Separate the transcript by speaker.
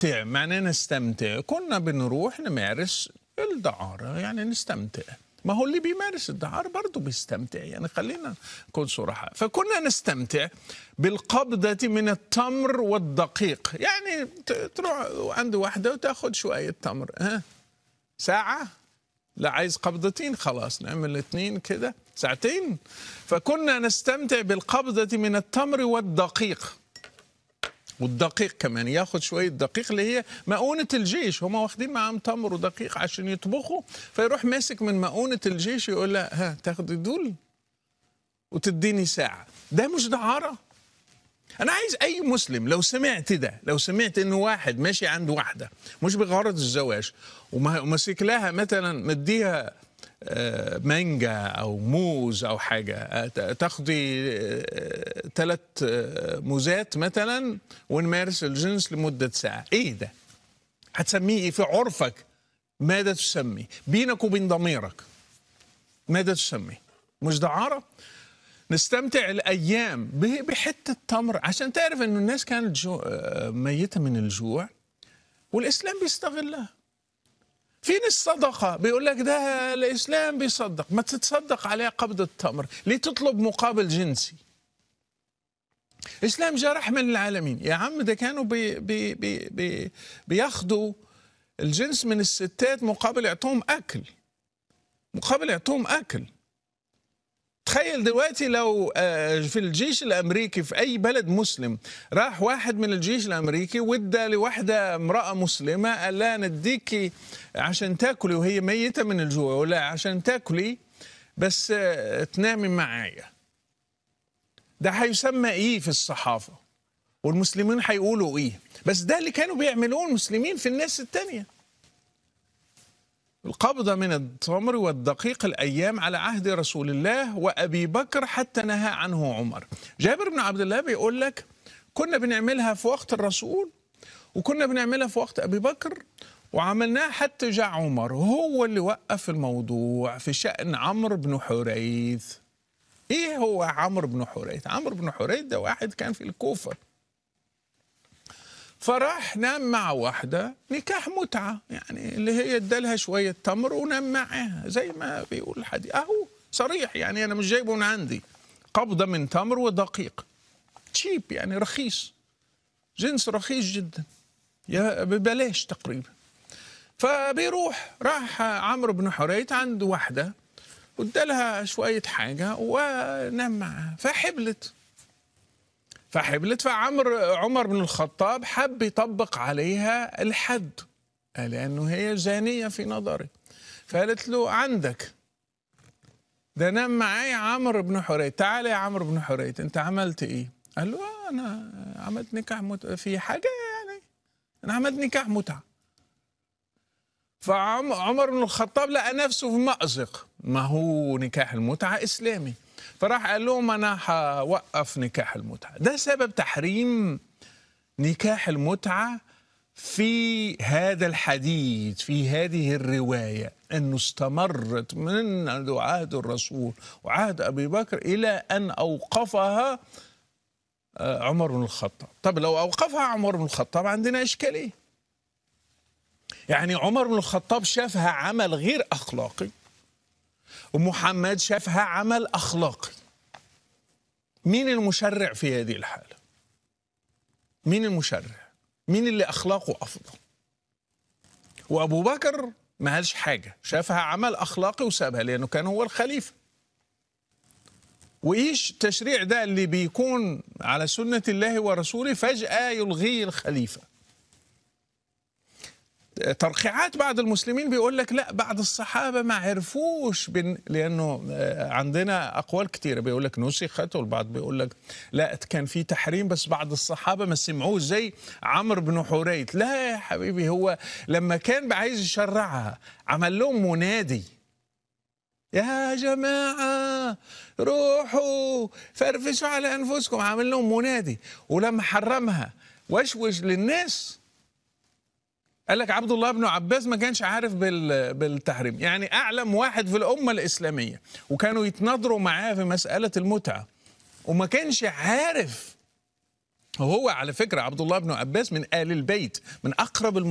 Speaker 1: نستمتع معناه نستمتع كنا بنروح نمارس الدعارة يعني نستمتع ما هو اللي بيمارس الدعارة برضه بيستمتع يعني خلينا نكون صراحة فكنا نستمتع بالقبضة من التمر والدقيق يعني ت- تروح عند واحدة وتاخد شوية تمر ها ساعة لا عايز قبضتين خلاص نعمل اثنين كده ساعتين فكنا نستمتع بالقبضة من التمر والدقيق والدقيق كمان ياخد شوية دقيق اللي هي مؤونة الجيش هم واخدين معاهم تمر ودقيق عشان يطبخوا فيروح ماسك من مؤونة الجيش يقول لها ها تاخدي دول وتديني ساعة ده مش دعارة أنا عايز أي مسلم لو سمعت ده لو سمعت إنه واحد ماشي عند واحدة مش بغرض الزواج وما- وماسك لها مثلا مديها آه، مانجا أو موز أو حاجة آه، ت- تاخدي ثلاث موزات مثلا ونمارس الجنس لمدة ساعة إيه ده؟ هتسميه إيه في عرفك؟ ماذا تسمي؟ بينك وبين ضميرك ماذا تسمي؟ مش دعارة؟ نستمتع الايام ب- بحته تمر عشان تعرف انه الناس كانت جو آه، ميته من الجوع والاسلام بيستغلها في ناس صدقه بيقول لك ده الاسلام بيصدق ما تتصدق عليها قبضه تمر ليه تطلب مقابل جنسي الاسلام جاء رحمه للعالمين يا عم ده كانوا بي بي بي بي بياخدوا الجنس من الستات مقابل يعطوهم اكل مقابل يعطوهم اكل تخيل دلوقتي لو آه، في الجيش الامريكي في اي بلد مسلم راح واحد من الجيش الامريكي وادى لواحده امراه مسلمه قال لها نديكي عشان تاكلي وهي ميته من الجوع ولا عشان تاكلي بس آه، تنامي معايا ده هيسمى ايه في الصحافه والمسلمين هيقولوا ايه بس ده اللي كانوا بيعملوه المسلمين في الناس التانيه القبضة من التمر والدقيق الأيام على عهد رسول الله وأبي بكر حتى نهى عنه عمر جابر بن عبد الله بيقول لك كنا بنعملها في وقت الرسول وكنا بنعملها في وقت أبي بكر وعملناها حتى جاء عمر هو اللي وقف الموضوع في شأن عمرو بن حريث ايه هو عمرو بن حريث عمرو بن حريث ده واحد كان في الكوفه فراح نام مع واحدة نكاح متعة يعني اللي هي ادالها شوية تمر ونام معاها زي ما بيقول الحديث اهو صريح يعني انا مش جايبه من عندي قبضة من تمر ودقيق تشيب يعني رخيص جنس رخيص جدا يا ببلاش تقريبا فبيروح راح عمرو بن حريث عند واحدة وادالها شوية حاجة ونام معاها فحبلت فحبلت فعمر عمر بن الخطاب حب يطبق عليها الحد لأنه هي زانية في نظره فقالت له عندك ده نام معايا عمرو بن حريث تعال يا عمرو بن حريث انت عملت ايه قال له آه انا عملت نكاح مت... في حاجه يعني انا عملت نكاح متعه فعمر بن الخطاب لقى نفسه في مأزق ما هو نكاح المتعة إسلامي فراح قال لهم أنا هوقف نكاح المتعة ده سبب تحريم نكاح المتعة في هذا الحديث في هذه الرواية أنه استمرت من عهد الرسول وعهد أبي بكر إلى أن أوقفها آه، عمر بن الخطاب طب لو أوقفها عمر بن الخطاب عندنا إشكالية يعني عمر بن الخطاب شافها عمل غير اخلاقي ومحمد شافها عمل اخلاقي مين المشرع في هذه الحاله مين المشرع مين اللي اخلاقه افضل وابو بكر ما قالش حاجه شافها عمل اخلاقي وسابها لانه كان هو الخليفه وايش التشريع ده اللي بيكون على سنه الله ورسوله فجاه يلغيه الخليفه ترقيعات بعض المسلمين بيقول لك لا بعض الصحابة ما عرفوش بن... لأنه آه، عندنا أقوال كثيرة بيقول لك نسخت والبعض بيقول لك لا كان في تحريم بس بعض الصحابة ما سمعوش زي عمرو بن حريث لا يا حبيبي هو لما كان عايز يشرعها عمل لهم منادي يا جماعة روحوا فرفشوا على أنفسكم عمل لهم منادي ولما حرمها وشوش للناس قال لك عبد الله بن عباس ما كانش عارف بال- بالتحريم يعني اعلم واحد في الامه الاسلاميه وكانوا يتناظروا معاه في مساله المتعه وما كانش عارف وهو على فكرة عبد الله بن عباس من آل البيت من أقرب